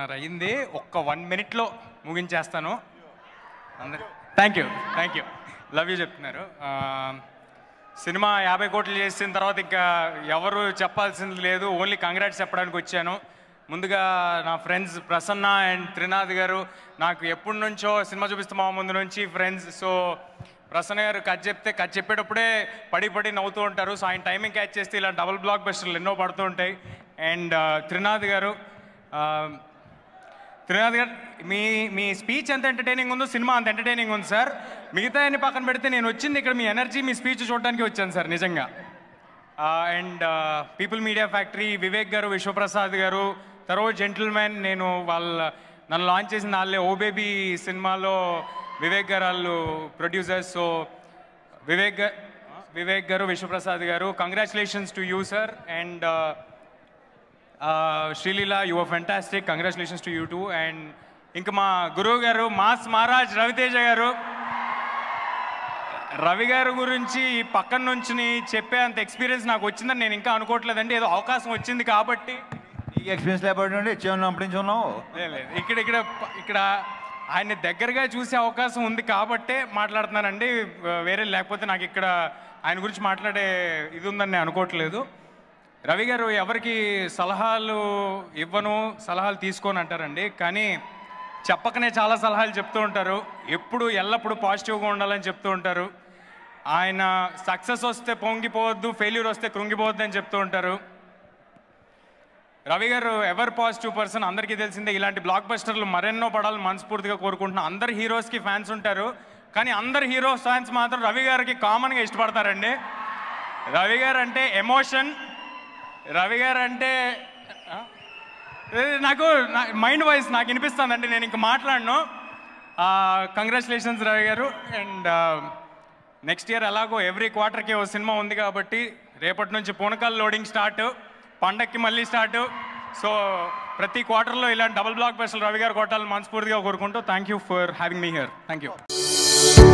గంటన్నర అయింది ఒక్క వన్ మినిట్లో ముగించేస్తాను అందరు thank you thank you love you చెప్తున్నారు ఆ, సినిమా యాభై కోట్లు చేసిన తర్వాత ఇంకా ఎవరు చెప్పాల్సింది లేదు ఓన్లీ కంగ్రాట్స్ చెప్పడానికి వచ్చాను ముందుగా నా ఫ్రెండ్స్ ప్రసన్న అండ్ త్రినాథ్ గారు నాకు ఎప్పటి నుంచో సినిమా చూపిస్తే మా ముందు నుంచి ఫ్రెండ్స్ సో ప్రసన్న గారు కథ చెప్తే కథ చెప్పేటప్పుడే పడి పడి నవ్వుతూ ఉంటారు సో ఆయన టైమింగ్ క్యాచ్ చేస్తే ఇలా డబుల్ బ్లాక్ బస్టర్లు ఎన్నో పడుతూ ఉంటాయి అండ్ త్రినాథ్ గారు ఆ, త్రినాథ్ గారు మీ మీ స్పీచ్ ఎంత ఎంటర్టైనింగ్ ఉందో సినిమా అంత ఎంటర్టైనింగ్ ఉంది సార్ మిగతా అన్ని పక్కన పెడితే నేను వచ్చింది ఇక్కడ మీ ఎనర్జీ మీ స్పీచ్ చూడడానికి వచ్చాను సార్ నిజంగా and people media factory Vivek garu Vishwaprasad గారు తర్వాత జెంటిల్మెన్ నేను వాళ్ళ నన్ను లాంచ్ చేసిన వాళ్ళే ఓ బేబీ సినిమాలో వివేక్ గారు వాళ్ళు ప్రొడ్యూసర్స్ సో వివేక్ గా- Vivek garu Vishwaprasad garu congratulations to you sir and Sreeleela you are fantastic congratulations to you too and ఇంకా మా గురువు గారు మాస్ మహారాజ్ రవితేజ గారు రవి గారి గురించి ఈ పక్కన నుంచి చెప్పే అంత ఎక్స్పీరియన్స్ నాకు వచ్చిందని నేను ఇంకా అనుకోవట్లేదండి ఏదో అవకాశం వచ్చింది కాబట్టి ఈ ఎక్స్పీరియన్స్ లేకపోతే ఇచ్చే ఉన్నాం అప్పటి నుంచి ఉన్నావు లేదు లేదు ఇక్కడ ఇక్కడ ఇక్కడ ఆయన దగ్గరగా చూసే అవకాశం ఉంది కాబట్టే మాట్లాడుతున్నానండి వేరే లేకపోతే నాకు ఇక్కడ ఆయన గురించి మాట్లాడే ఇది ఉందని నేను అనుకోవట్లేదు రవి గారు ఎవరికి సలహాలు ఇవ్వను సలహాలు తీసుకొని అంటారండి కానీ చెప్పకనే చాలా సలహాలు చెప్తూ ఉంటారు ఎప్పుడు ఎల్లప్పుడూ పాజిటివ్గా ఉండాలని చెప్తూ ఉంటారు ఆయన సక్సెస్ వస్తే పొంగిపోవద్దు ఫెయిల్యూర్ వస్తే కృంగిపోవద్దు అని చెప్తూ ఉంటారు రవి గారు ఎవర్ పాజిటివ్ పర్సన్ అందరికీ తెలిసిందే ఇలాంటి బ్లాక్ బస్టర్లు మరెన్నో పడాలని మనస్ఫూర్తిగా కోరుకుంటున్నా అందరు హీరోస్కి ఫ్యాన్స్ ఉంటారు కానీ అందరు హీరో ఫ్యాన్స్ మాత్రం రవి గారికి కామన్గా ఇష్టపడతారండి రవి గారు అంటే ఎమోషన్ రవి గారు అంటే ఆ? ఏ, నాకు మైండ్ వైజ్ నాకు వినిపిస్తుందండి నేను ఇంక మాట్లాడను congratulations Ravi garu and next year ఎలాగో ఎవ్రీ క్వార్టర్కి ఓ సినిమా ఉంది కాబట్టి రేపటి నుంచి పూనకాల్ లోడింగ్ స్టార్ట్ పండక్కి మళ్ళీ స్టార్ట్ సో ప్రతి క్వార్టర్లో ఇలాంటి డబుల్ బ్లాక్ బస్టర్లు రవి గారు కొట్టాలని మనస్ఫూర్తిగా కోరుకుంటూ thank you for having me here thank you